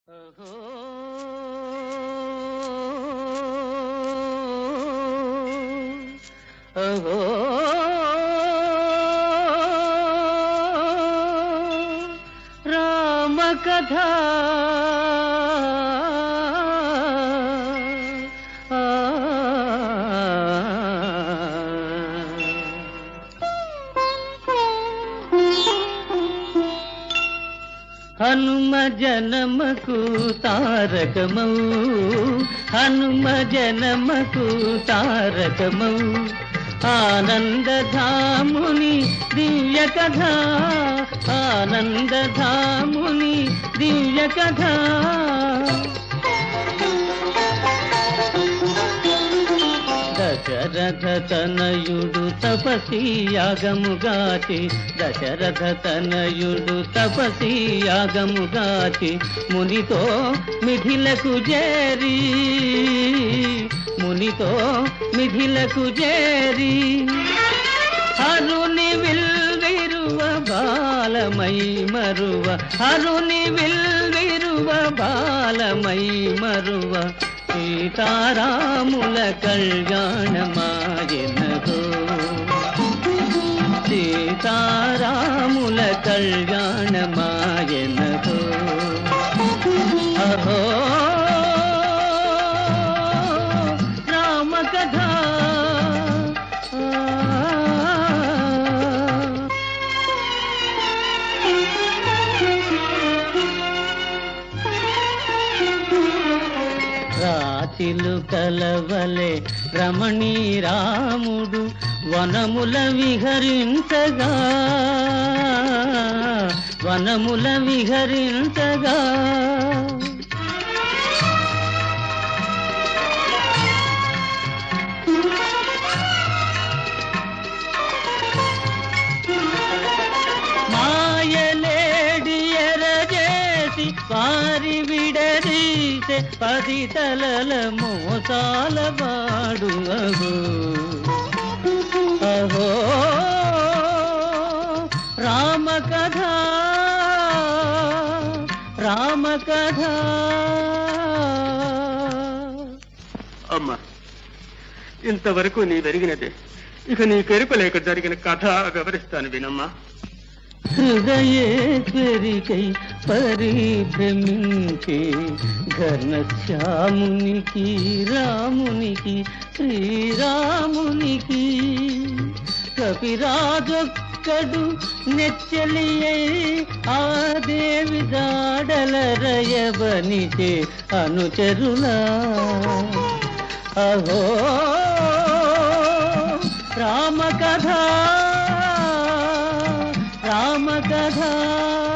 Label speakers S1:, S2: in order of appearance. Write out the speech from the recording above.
S1: ఓహో ఓహో రామ కథ హనుమ జనమకు తారకమౌ హనుమ జనమకు తారకమౌ ఆనందధాముని దివ్య కథ ఆనందధాముని దివ్య కథ దశరథ తనయుడు తపసి యాగముగాచి దశరథ తనయుడు తపసి యాగముగాచి మునితో మిథిలకు చేరి మునితో మిథిలకు చేరి హరుని విల్విరువ బాలమై మరువ హరుని విల్విరువ బాలమై మరువ సీతారాముల కళ్యాణమాయనగో సీతారాముల కళ్యాణమాయనగో అహో రామ కథ రాతిలు కలవలే రమణీ రాముడు వనముల విహరించగా వనముల విహరించగా మాయలేడి ఎరజేసి వారి విడదీసే పది తలల మోసాల వాడు అహో అహో రామ కథ రామ కథ
S2: అమ్మా ఇంతవరకు నీ వెరిగినదే ఇక నీ కెరుకలేక జరిగిన కథ వివరిస్తాను వినమ్మా
S1: హృదయేశ్వరికై పరిభ్రమించే ఘనశ్యామునికి రామునికి శ్రీరామునికి కపిరాజొక్కడు నెచ్చలియై ఆ దేవి దాడల రయబనిచే అనుచరులా అహో రామ కథ రామ కథ